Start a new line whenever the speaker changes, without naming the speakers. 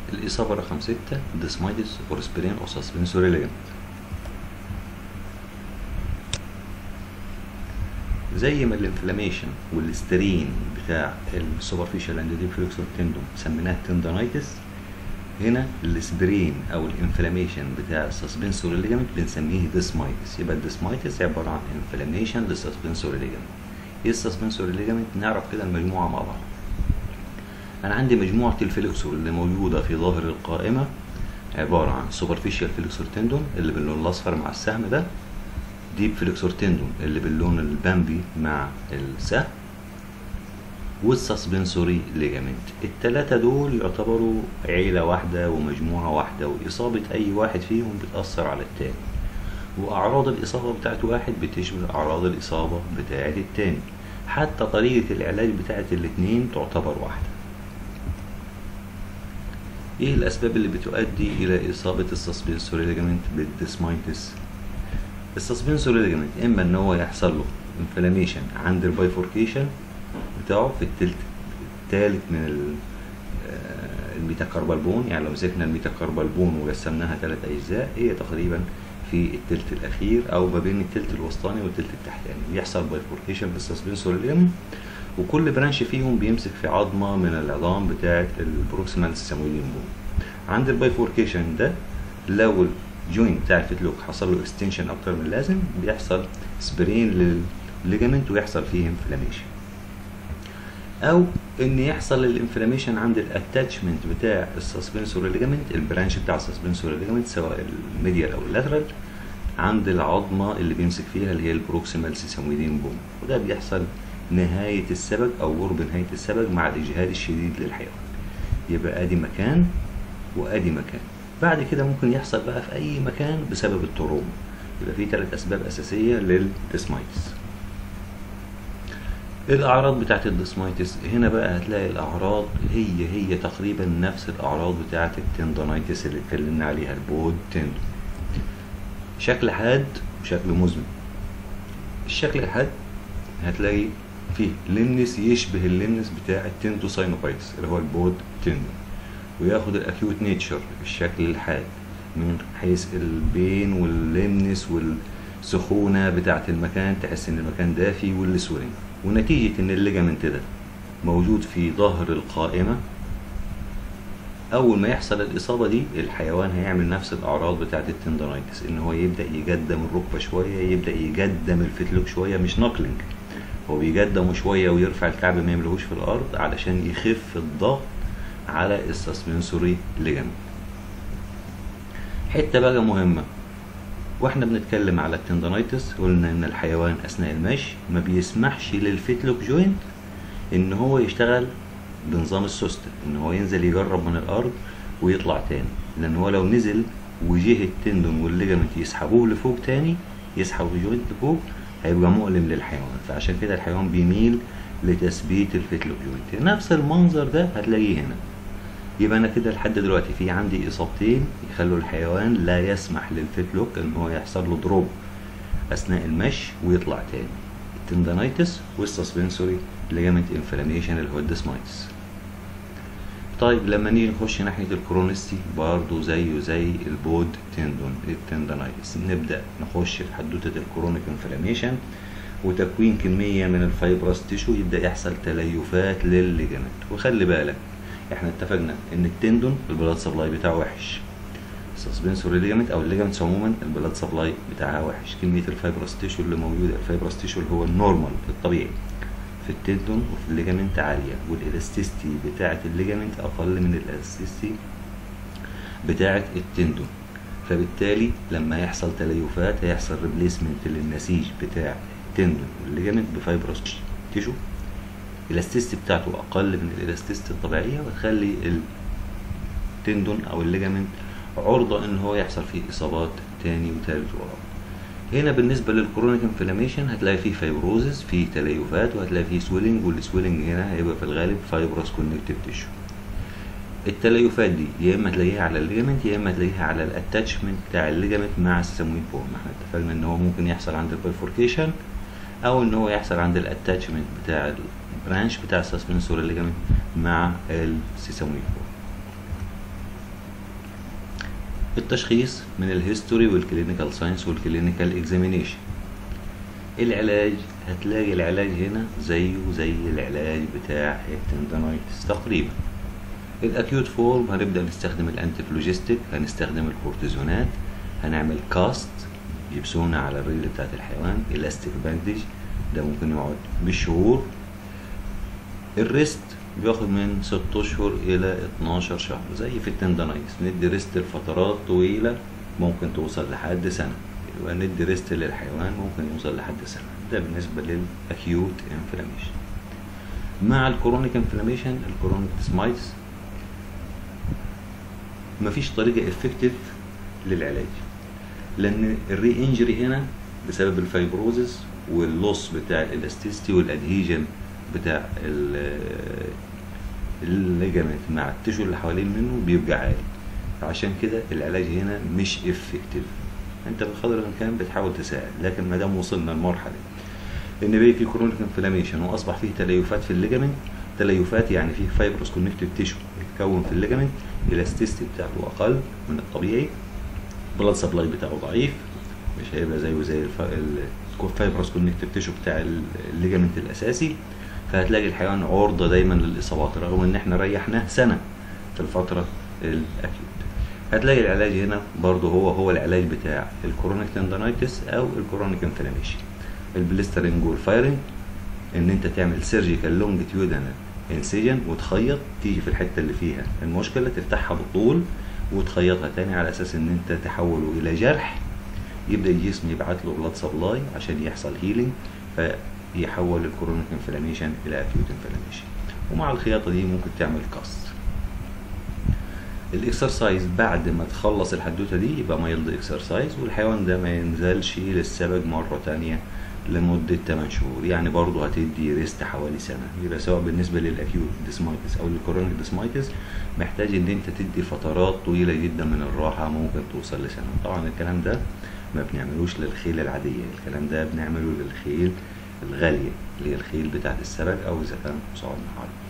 الإصابة رقم ستة ديسمايتس أور سبرين أو سسبنسوري ليجمنت زي ما الانفلاميشن والسترين بتاع السوبرفيشال اند ديب فليكسور تندوم سميناه تندونايتس هنا السبرين او الانفلاميشن بتاع السسبنسوري ليجمنت بنسميه ديسمايتس يبقى الديسمايتس عباره عن انفلاميشن للسسبنسوري ليجمنت ايه السسبنسوري ليجمنت نعرف كده المجموعه مع بعض انا عندي مجموعه الفليكسور اللي موجوده في ظاهر القائمه عباره عن سوبرفيشال فليكسور تندون اللي باللون الاصفر مع السهم ده ديب فليكسور تندون اللي باللون البامبي مع السهم والسسبنسوري ليجامنت التلاتة دول يعتبروا عيلة واحدة ومجموعة واحدة وإصابة أي واحد فيهم بتأثر على التاني وأعراض الإصابة بتاعت واحد بتشبه أعراض الإصابة بتاعت التاني حتى طريقة العلاج بتاعت الاتنين تعتبر واحدة ايه الاسباب اللي بتؤدي الى اصابة السسبنسوري ليجامنت بالديسمايتس السسبنسوري ليجامنت اما ان هو يحصل له انفلاميشن عند البايفوركيشن بتاعه في التلت التالت من ال- آه، الميتاكاربالبون يعني لو مسكنا الميتاكاربالبون وقسمناها ثلاث اجزاء هي تقريبا في التلت الاخير او ما بين التلت الوسطاني والتلت التحتاني بيحصل بايفوركيشن بالسسبنسوري ليجامنت وكل برانش فيهم بيمسك في عظمه من العظام بتاعه البروكسيمال سيسامويدين بون عند البايفوركيشن ده لو الجوينت بتاع الفتلوك حصل له اكستنشن اكتر من اللازم بيحصل سبرين للليجامنت ويحصل فيه انفلاميشن او ان يحصل الانفلاميشن عند الاتاتشمنت بتاع السسبنسوري ليجامنت البرانش بتاع السسبنسوري ليجامنت سواء الميديال او اللاترال عند العظمه اللي بيمسك فيها اللي هي البروكسيمال سيسامويدين بون وده بيحصل نهايه السبج او قرب نهايه السبج مع الاجهاد الشديد للحيوان يبقى ادي مكان وادي مكان بعد كده ممكن يحصل بقى في اي مكان بسبب التروما يبقى في ثلاث اسباب اساسيه للديسمايتس الاعراض بتاعت الديسمايتس هنا بقى هتلاقي الاعراض هي هي تقريبا نفس الاعراض بتاعت التندونايتس اللي اتكلمنا عليها البود تندون شكل حاد وشكل مزمن الشكل الحاد هتلاقي فيه لمنس يشبه اللمنس بتاع التندوساينوفايتس اللي هو البود تندون وياخد الاكيوت نيتشر الشكل الحاد من حيث البين واللمنس والسخونة بتاعة المكان تحس ان المكان دافي والسوينج ونتيجة ان الليجامنت ده موجود في ظهر القائمة اول ما يحصل الاصابة دي الحيوان هيعمل نفس الاعراض بتاعة التندونايتس ان هو يبدأ يقدم الركبة شوية يبدأ يقدم الفتلوك شوية مش ناكلينج هو بيقدمه شوية ويرفع الكعب ما يملهوش في الارض علشان يخف الضغط على السسبنسوري ليجامنت حته بقى مهمه واحنا بنتكلم على التندونايتس قلنا ان الحيوان اثناء المشي ما بيسمحش للفيتلوك جوينت ان هو يشتغل بنظام السوستة ان هو ينزل يجرب من الارض ويطلع تاني لان هو لو نزل وجه التندون والليجامنت يسحبوه لفوق تاني يسحبوا الجوينت لفوق هيبقى مؤلم للحيوان فعشان كده الحيوان بيميل لتثبيت الفيتلوك جوينت نفس المنظر ده هتلاقيه هنا يبقى انا كده لحد دلوقتي في عندي اصابتين يخلوا الحيوان لا يسمح للفيتلوك ان هو يحصل له دروب اثناء المشي ويطلع تاني التندونايتس والسسبنسوري ليجامنت انفلاميشن اللي هو الديسمايتس طيب لما نيجي نخش ناحية الكرونستي برضه زيه زي البود تندون التندونايتس نبدأ نخش في حدوتة الكرونيك انفلاميشن وتكوين كمية من الفايبرس تيشو يبدأ يحصل تليفات للليجامنت وخلي بالك احنا اتفقنا ان التندون البلاد سبلاي بتاعه وحش السسبنسوري ليجامنت او الليجامنتس عموما البلاد سبلاي بتاعها وحش كميه الفايبرس تيشو اللي موجوده الفايبرس تيشو اللي هو النورمال الطبيعي في التندون وفي الليجامنت عاليه والالاستيستي بتاعه الليجامنت اقل من الالاستيستي بتاعه التندون فبالتالي لما يحصل تليفات هيحصل ريبليسمنت للنسيج بتاع التندون والليجامنت بفايبرس تيشو الاستيستي بتاعته اقل من الالاستيستي الطبيعيه وتخلي التندون او الليجامنت عرضه ان هو يحصل فيه اصابات تاني وتالت ورابع هنا بالنسبه للكرونيك انفلاميشن هتلاقي فيه فايبروزس فيه تليفات وهتلاقي فيه سويلنج والسويلنج هنا هيبقى في الغالب فايبروس كونكتيف تيشو التليفات دي يا اما تلاقيها على الليجامنت يا اما تلاقيها على الاتاتشمنت بتاع الليجامنت مع السمويد بون ما احنا اتفقنا ان هو ممكن يحصل عند البرفوركيشن او ان هو يحصل عند الاتاتشمنت بتاع البرانش بتاع السسبنسوري ليجامنت مع السيسامويد بون التشخيص من الهيستوري والكلينيكال ساينس والكلينيكال اكزامينيشن العلاج هتلاقي العلاج هنا زيه زي العلاج بتاع التندنايتس تقريبا الاكيوت فورم هنبدا نستخدم الانتيفلوجيستيك هنستخدم الكورتيزونات هنعمل كاست جبسونة على الرجل بتاعت الحيوان الاستيك باندج ده ممكن يقعد بالشهور الريست بياخد من 6 اشهر الى 12 شهر زي في التندنايتس ندي ريست لفترات طويله ممكن توصل لحد سنه يبقى ندي ريست للحيوان ممكن يوصل لحد سنه ده بالنسبه للاكيوت انفلاميشن مع الكرونيك انفلاميشن الكرونيك ديسمايتس مفيش طريقه افكتيف للعلاج لان الري انجري هنا بسبب الفايبروزس واللوس بتاع الالاستيستي والادهيجن بتاع الليجامنت مع التشو اللي حوالين منه بيبقى عالي فعشان كده العلاج هنا مش افكتيف انت بقدر الامكان بتحاول تساعد لكن ما دام وصلنا لمرحله ان بقى في كرونيك انفلاميشن واصبح فيه تليفات في الليجامنت تليفات يعني فيه فايبروس كونكتيف تيشو يتكون في الليجامنت الاستيستي بتاعته اقل من الطبيعي البلاد سبلاي بتاعه ضعيف مش هيبقى زيه زي الفايبروس كونكتيف تيشو بتاع الليجامنت الاساسي فهتلاقي الحيوان عرضه دايما للاصابات رغم ان احنا ريحناه سنه في الفتره الاكيوت هتلاقي العلاج هنا برضه هو هو العلاج بتاع الكورونيك تندنايتس او الكورونيك انفلاميشن البليسترنج والفايرنج ان انت تعمل سيرجيكال لونجيتيودنال انسيجن وتخيط تيجي في الحته اللي فيها المشكله تفتحها بالطول وتخيطها تاني على اساس ان انت تحوله الى جرح يبدا الجسم يبعت له بلاد سبلاي عشان يحصل هيلينج فيحول الكورونيك انفلاميشن الى اكيوت انفلاميشن ومع الخياطه دي ممكن تعمل كاست الاكسرسايز بعد ما تخلص الحدوته دي يبقى مايلد اكسرسايز والحيوان ده ما ينزلش للسبج مره تانية لمدة 8 شهور يعني برضه هتدي ريست حوالي سنة يبقى سواء بالنسبة للأكيوت ديسمايتس أو للكورونيك ديسمايتس محتاج إن أنت تدي فترات طويلة جدا من الراحة ممكن توصل لسنة طبعا الكلام ده ما بنعملوش للخيل العادية الكلام ده بنعمله للخيل الغالية اللي هي الخيل بتاعت السبج أو إذا كان صعود محارب